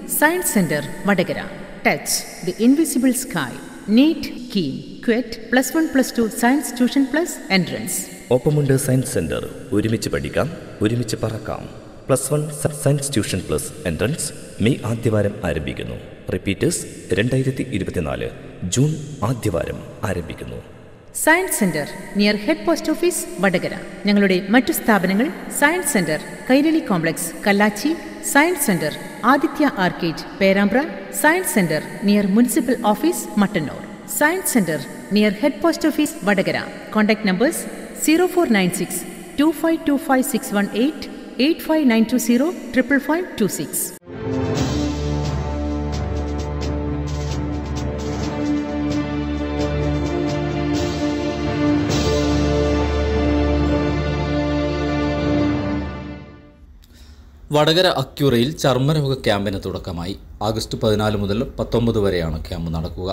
science centre Vadakara touch the invisible sky NEET KEAM CUET plus one plus two science tuition plus entrance ഒപ്പമുണ്ട് science centre ഒരുമിച്ച് പഠിക്കാം ഒരുമിച്ച് പറക്കാം plus one science tuition plus entrance May ആദ്യവാരം ആരംഭിക്കുന്നു repeaters രണ്ടായിരത്തി ഇരുപത്തിനാല് ജൂൺ ആദ്യവാരം ആരംഭിക്കുന്നു science centre near head post office Vadakara ഞങ്ങളുടെ മറ്റു സ്ഥാപനങ്ങൾ science centre Kairali complex Kallachi science centre Aditya arcade Perambra science centre near municipal office Mattannur science centre near head post office Vadakara contact numbers zero four nine six two five two five six one eight eight five nine two zero triple five two six Vadakara അക്യൂറയിൽ ചർമ്മരോഗ ക്യാമ്പിന് തുടക്കമായി August പതിനാല് മുതൽ പത്തൊമ്പത് വരെയാണ് camp നടക്കുക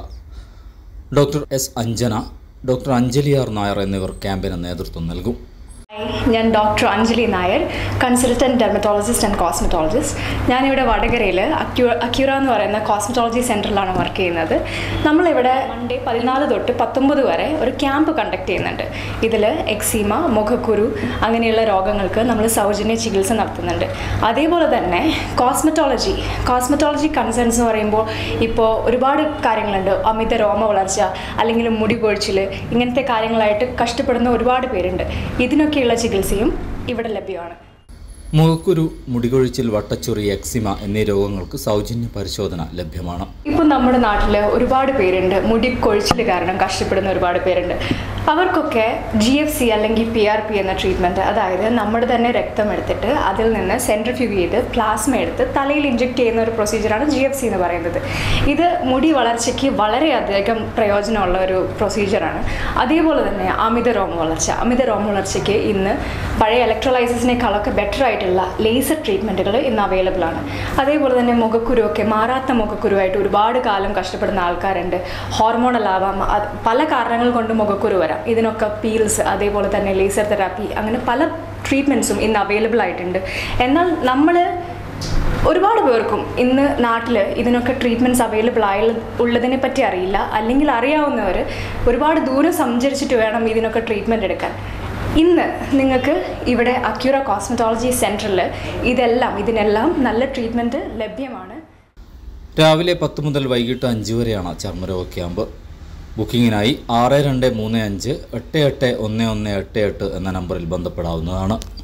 doctor S Anjana doctor Anjali R Nair എന്നിവർ ക്യാമ്പിന് നേതൃത്വം നൽകും ഞാൻ doctor Anjali Nair consultant dermatologist and cosmetologist ഞാനിവിടെ വടകരയിൽ അക്യൂ അക്യൂറ എന്ന് പറയുന്ന കോസ്മെറ്റോളജി സെൻറ്ററിലാണ് വർക്ക് ചെയ്യുന്നത് നമ്മളിവിടെ മൺഡേ പതിനാല് തൊട്ട് പത്തൊമ്പത് വരെ ഒരു ക്യാമ്പ് കണ്ടക്ട് ചെയ്യുന്നുണ്ട് ഇതിൽ എക്സീമ മുഖക്കുരു അങ്ങനെയുള്ള രോഗങ്ങൾക്ക് നമ്മൾ സൗജന്യ ചികിത്സ നടത്തുന്നുണ്ട് അതേപോലെ തന്നെ കോസ്മെറ്റോളജി കോസ്മെറ്റോളജി കൺസേൺസ് എന്ന് പറയുമ്പോൾ ഇപ്പോൾ ഒരുപാട് കാര്യങ്ങളുണ്ട് അമിത രോമ വളർച്ച അല്ലെങ്കിൽ മുടി കൊഴിച്ചിൽ ഇങ്ങനത്തെ കാര്യങ്ങളായിട്ട് കഷ്ടപ്പെടുന്ന ഒരുപാട് പേരുണ്ട് ഇതിനൊക്കെയുള്ള ചികിത്സയും ഇവിടെ ലഭ്യമാണ് മുഖക്കുരു മുടികൊഴിച്ചിൽ വട്ടച്ചൊറി എക്സിമ എന്നീ രോഗങ്ങൾക്ക് സൗജന്യ പരിശോധന ലഭ്യമാണ് ഇപ്പം നമ്മുടെ നാട്ടിൽ ഒരുപാട് പേരുണ്ട് മുടി കൊഴിച്ചിൽ കാരണം കഷ്ടപ്പെടുന്ന ഒരുപാട് പേരുണ്ട് അവർക്കൊക്കെ ജി എഫ് സി അല്ലെങ്കിൽ പി ആർ പി എന്ന ട്രീറ്റ്മെൻറ്റ് അതായത് നമ്മുടെ തന്നെ രക്തം എടുത്തിട്ട് അതിൽ നിന്ന് സെൻട്രിഫ്യൂഗ് ചെയ്ത് പ്ലാസ്മ എടുത്ത് തലയിൽ ഇഞ്ചെക്ട് ചെയ്യുന്ന ഒരു പ്രൊസീജിയറാണ് ജി എഫ് സി എന്ന് പറയുന്നത് ഇത് മുടി വളർച്ചയ്ക്ക് വളരെയധികം പ്രയോജനമുള്ള ഒരു പ്രൊസീജിയറാണ് അതേപോലെ തന്നെ അമിത രോമ വളർച്ച അമിത രോമ വളർച്ചയ്ക്ക് ഇന്ന് പഴയ ഇലക്ട്രോലൈസിസിനേക്കാളൊക്കെ ബെറ്റർ ആയിട്ടുള്ള ലേസർ ട്രീറ്റ്മെൻറ്റുകൾ ഇന്ന് അവൈലബിൾ ആണ് അതേപോലെ തന്നെ മുഖക്കുരുവൊക്കെ മാറാത്ത മുഖക്കുരുവായിട്ട് ഒരുപാട് കാലം കഷ്ടപ്പെടുന്ന ആൾക്കാരുണ്ട് ഹോർമോണൽ ആവാം അത് പല കാരണങ്ങൾ കൊണ്ട് മുഖക്കുരു വരാം ഇതിനൊക്കെ പീൽസ് അതേപോലെ തന്നെ ലേസർ തെറാപ്പി അങ്ങനെ പല ട്രീറ്റ്മെൻറ്റ്സും ഇന്ന് അവൈലബിൾ ആയിട്ടുണ്ട് എന്നാൽ നമ്മൾ ഒരുപാട് പേർക്കും ഇന്ന് നാട്ടിൽ ഇതിനൊക്കെ ട്രീറ്റ്മെൻറ്റ്സ് അവൈലബിൾ ആയ ഉള്ളതിനെ പറ്റി അറിയില്ല അല്ലെങ്കിൽ അറിയാവുന്നവർ ഒരുപാട് ദൂരം സഞ്ചരിച്ചിട്ട് വേണം ഇതിനൊക്കെ ട്രീറ്റ്മെൻറ്റ് എടുക്കാൻ ഇന്ന് നിങ്ങൾക്ക് ഇവിടെ അക്യൂറ കോസ്മെറ്റോളജി സെൻറ്ററിൽ ഇതെല്ലാം ഇതിനെല്ലാം നല്ല ട്രീറ്റ്മെൻറ്റ് ലഭ്യമാണ് രാവിലെ പത്ത് മുതൽ വൈകിട്ട് അഞ്ച് വരെയാണ് ചർമ്മരോഗ ക്യാമ്പ് ബുക്കിങ്ങിനായി ആറ് രണ്ട് മൂന്ന് അഞ്ച് എട്ട് എട്ട് ഒന്ന് ഒന്ന് എട്ട് എട്ട് എന്ന നമ്പറിൽ ബന്ധപ്പെടാവുന്നതാണ്